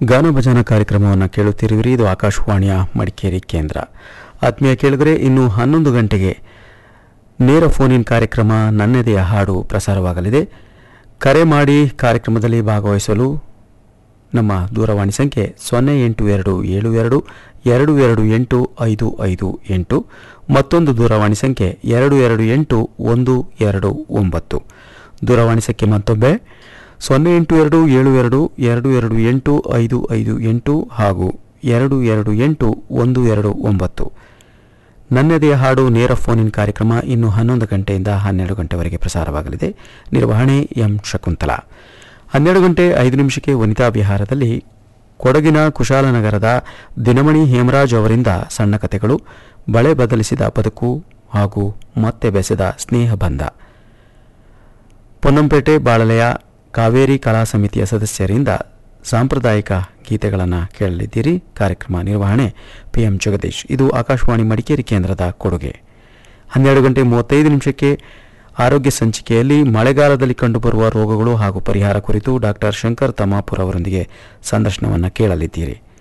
ಗಾನ ಭಜನ ಕಾರ್ಯಕ್ರಮವನ್ನು ಕೇಳುತ್ತಿರುವಿರಿ ಇದು ಆಕಾಶವಾಣಿಯ ಮಡಿಕೇರಿ ಕೇಂದ್ರ ಆತ್ಮೀಯ ಕೇಳಿದರೆ ಇನ್ನು ಹನ್ನೊಂದು ಗಂಟೆಗೆ ನೇರ ಫೋನ್ ಇನ್ ಕಾರ್ಯಕ್ರಮ ನನ್ನೆದೆಯ ಹಾಡು ಪ್ರಸಾರವಾಗಲಿದೆ ಕರೆ ಮಾಡಿ ಕಾರ್ಯಕ್ರಮದಲ್ಲಿ ಭಾಗವಹಿಸಲು ನಮ್ಮ ದೂರವಾಣಿ ಸಂಖ್ಯೆ ಸೊನ್ನೆ ಎಂಟು ಎರಡು ಏಳು ಎರಡು ಎರಡು ಎರಡು ಎಂಟು ಐದು ಐದು ಎಂಟು ಮತ್ತೊಂದು ದೂರವಾಣಿ ಸಂಖ್ಯೆ ಎರಡು ಎರಡು ಎಂಟು ಒಂದು ಎರಡು ಒಂಬತ್ತು ದೂರವಾಣಿ ಸಂಖ್ಯೆ ಮತ್ತೊಮ್ಮೆ ಸೊನ್ನೆ ಎಂಟು ಎರಡು ಏಳು ಎರಡು ಎರಡು ಎರಡು ಎಂಟು ಐದು ಐದು ಎಂಟು ಹಾಗೂ ಎರಡು ಎರಡು ಎಂಟು ಒಂದು ಎರಡು ಒಂಬತ್ತು ನನ್ನದೆಯ ಹಾಡು ನೇರ ಫೋನ್ ಇನ್ ಕಾರ್ಯಕ್ರಮ ಇನ್ನು ಹನ್ನೊಂದು ಗಂಟೆಯಿಂದ ಹನ್ನೆರಡು ಗಂಟೆವರೆಗೆ ಪ್ರಸಾರವಾಗಲಿದೆ ನಿರ್ವಹಣೆ ಎಂ ಶಕುಂತಲಾ ಹನ್ನೆರಡು ಗಂಟೆ ಐದು ನಿಮಿಷಕ್ಕೆ ವನಿತಾ ವಿಹಾರದಲ್ಲಿ ಕೊಡಗಿನ ಕುಶಾಲನಗರದ ದಿನಮಣಿ ಹೇಮರಾಜ್ ಅವರಿಂದ ಸಣ್ಣ ಕಥೆಗಳು ಬಳೆ ಬದಲಿಸಿದ ಬದುಕು ಹಾಗೂ ಮತ್ತೆ ಬೆಸೆದ ಸ್ನೇಹ ಬಂಧ ಪೊನ್ನಂಪೇಟೆ ಬಾಳಲೆಯ ಕಾವೇರಿ ಕಲಾ ಸಮಿತಿಯ ಸದಸ್ಯರಿಂದ ಸಾಂಪ್ರದಾಯಿಕ ಗೀತೆಗಳನ್ನು ಕೇಳಲಿದ್ದೀರಿ ಕಾರ್ಯಕ್ರಮ ನಿರ್ವಹಣೆ ಪಿಎಂ ಜಗದೀಶ್ ಇದು ಆಕಾಶವಾಣಿ ಮಡಿಕೇರಿ ಕೇಂದ್ರದ ಕೊಡುಗೆ ಹನ್ನೆರಡು ಗಂಟೆ ಮೂವತ್ತೈದು ನಿಮಿಷಕ್ಕೆ ಆರೋಗ್ಯ ಸಂಚಿಕೆಯಲ್ಲಿ ಮಳೆಗಾಲದಲ್ಲಿ ಕಂಡುಬರುವ ರೋಗಗಳು ಹಾಗೂ ಪರಿಹಾರ ಕುರಿತು ಡಾಕ್ಟರ್ ಶಂಕರ್ ತಮಾಪುರ್ ಅವರೊಂದಿಗೆ ಸಂದರ್ಶನವನ್ನು ಕೇಳಲಿದ್ದೀರಿ